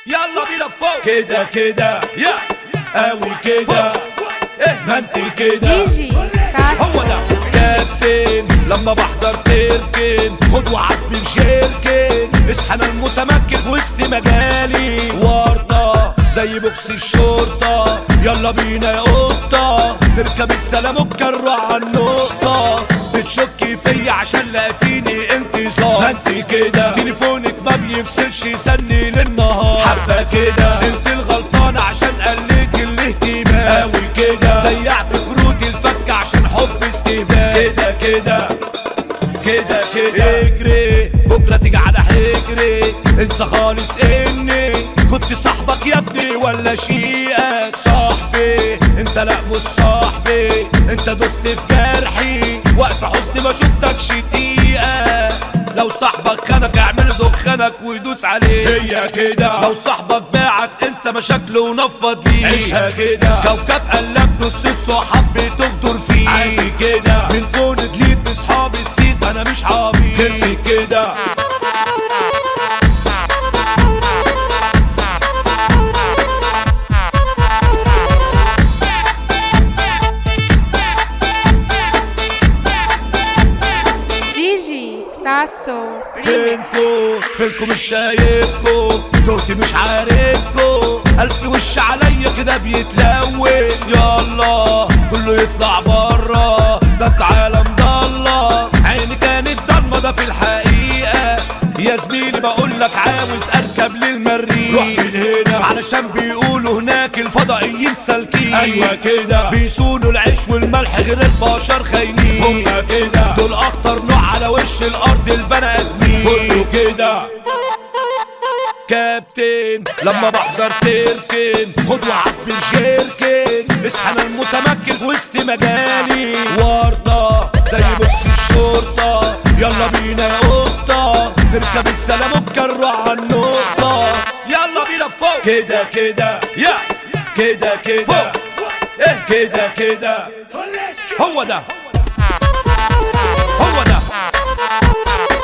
يلا بينا فوق كده كده يا قوي كده ايه ما انت كده دي جي هو ده كابتن لما بحضر تركن خد وعبي بشركن اصحى انا المتمكن وسط مجالي ورطة زي بوكس الشرطة يلا بينا يا قطة نركب السلام ونكرع على النقطة بتشكي فيا عشان لقيتيني انتصار ما انت كده تليفونك ما بيفصلش يسني للنهار حبة كده انت الغلطانة عشان قلت الاهتمام قوي كده ضيعت كروت الفك عشان حب استهبال كده كده كده كده اجري بكرة تيجي على حجري انسى خالص اني كنت صاحبك يا ابني ولا شيئك صاحبي انت لا مش صاحبي انت دوست في جرحي وقت حزني ما شفتكش دقيقة لو صاحبك خانك اعمل دخانك ويدوس عليه هي كده لو صاحبك باعك انسى مشاكله ونفض ليه عيشها كده كوكب قلب نص الصحاب بتغدر فيه عادي كده من فون دليت بصحاب السيد انا مش عبيط تمسك كده دي جي ساسو فينكو فينكو مش شايفكو تهتي مش عارفكو ألف وش عليا كده بيتلون يلا كله يطلع برا ده انت عالم ضلة عيني كانت ضلمة ده في الحقيقة يا زميلي بقولك عاوز اركب للمريخ روح من هنا علشان بيقولوا هناك الفضائيين سالكين ايوه كده بيسونوا العيش والملح غير البشر خاينين هما كده دول اخطر نوع على وش الارض البني ادمين كله كده كابتن لما بحضر تركن خد وعبي الشركن اصحى انا المتمكن وسط مجالي ورطة زي بوكس الشرطة يلا بينا يا قطة نركب السلام ونكرع على النقطة يلا بينا فوق كده كده يا كده كده فوق ايه كده كده هو ده هو ده